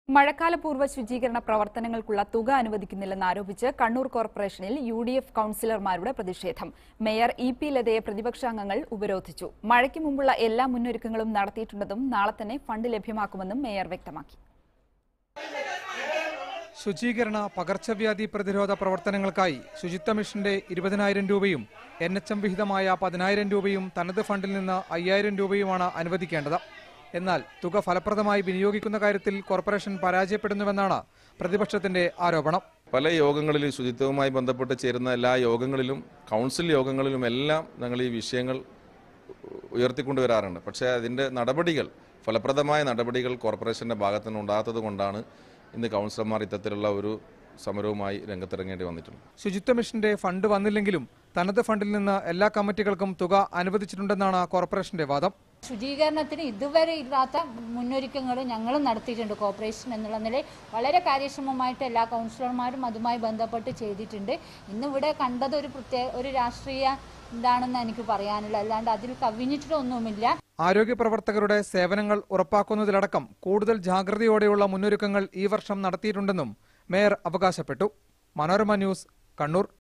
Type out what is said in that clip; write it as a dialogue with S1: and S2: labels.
S1: മഴക്കാലപൂർവ്വ ശുചീകരണ പ്രവർത്തനങ്ങൾക്കുള്ള തുക അനുവദിക്കുന്നില്ലെന്ന് ആരോപിച്ച് കണ്ണൂർ കോർപ്പറേഷനിൽ യു ഡി എഫ് കൌൺസിലർമാരുടെ പ്രതിഷേധം മേയർ ഇ പി ലതയെ പ്രതിപക്ഷാംഗങ്ങൾ ഉപരോധിച്ചു മഴയ്ക്ക് മുമ്പുള്ള എല്ലാ മുന്നൊരുക്കങ്ങളും നടത്തിയിട്ടുണ്ടെന്നും നാളെ തന്നെ ഫണ്ട് ലഭ്യമാക്കുമെന്നും മേയർ വ്യക്തമാക്കി
S2: ശുചീകരണ പകർച്ചവ്യാധി പ്രതിരോധ പ്രവർത്തനങ്ങൾക്കായി ശുചിത്വ മിഷന്റെ ഇരുപതിനായിരം രൂപയും എൻ എച്ച് എം വിഹിതമായ പതിനായിരം രൂപയും തനത് ഫണ്ടിൽ നിന്ന് അയ്യായിരം രൂപയുമാണ് അനുവദിക്കേണ്ടത് എന്നാൽ തുക ഫലപ്രദമായി വിനിയോഗിക്കുന്ന കാര്യത്തിൽ കോർപ്പറേഷൻ പരാജയപ്പെടുന്നുവെന്നാണ് പ്രതിപക്ഷത്തിന്റെ ആരോപണം
S3: പല യോഗങ്ങളിലും ശുചിത്വവുമായി ബന്ധപ്പെട്ട് ചേരുന്ന എല്ലാ യോഗങ്ങളിലും കൗൺസിൽ യോഗങ്ങളിലും എല്ലാം ഞങ്ങൾ ഈ വിഷയങ്ങൾ ഉയർത്തിക്കൊണ്ടുവരാറുണ്ട് പക്ഷേ അതിൻ്റെ നടപടികൾ ഫലപ്രദമായ നടപടികൾ കോർപ്പറേഷൻ്റെ ഭാഗത്തു നിന്ന് ഉണ്ടാകാത്തത് കൊണ്ടാണ് ഇന്ന് കൗൺസിലർമാർ ഇത്തരത്തിലുള്ള ഒരു സമരവുമായി രംഗത്തിറങ്ങേണ്ടി വന്നിട്ടുള്ളത്
S2: ശുചിത്വ മിഷന്റെ ഫണ്ട് വന്നില്ലെങ്കിലും തനത് ഫണ്ടിൽ നിന്ന് എല്ലാ കമ്മിറ്റികൾക്കും തുക അനുവദിച്ചിട്ടുണ്ടെന്നാണ് കോർപ്പറേഷന്റെ വാദം
S4: ശുചീകരണത്തിന് ഇതുവരെ ഇല്ലാത്ത മുന്നൊരുക്കങ്ങൾ ഞങ്ങൾ നടത്തിയിട്ടുണ്ട് കോർപ്പറേഷൻ എന്നുള്ള നിലയിൽ വളരെ കാര്യക്ഷമമായിട്ട് എല്ലാ കൗൺസിലർമാരും അതുമായി ബന്ധപ്പെട്ട് ചെയ്തിട്ടുണ്ട് ഇന്നിവിടെ കണ്ടത് ഒരു പ്രത്യേക ഒരു രാഷ്ട്രീയ ഇതാണെന്ന് എനിക്ക് പറയാനുള്ളത് അല്ലാണ്ട് അതിൽ കവിഞ്ഞിട്ടൊന്നുമില്ല
S2: ആരോഗ്യ പ്രവർത്തകരുടെ സേവനങ്ങൾ ഉറപ്പാക്കുന്നതിലടക്കം കൂടുതൽ ജാഗ്രതയോടെയുള്ള മുന്നൊരുക്കങ്ങൾ ഈ വർഷം നടത്തിയിട്ടുണ്ടെന്നും മേയർ അവകാശപ്പെട്ടു മനോരമ ന്യൂസ് കണ്ണൂർ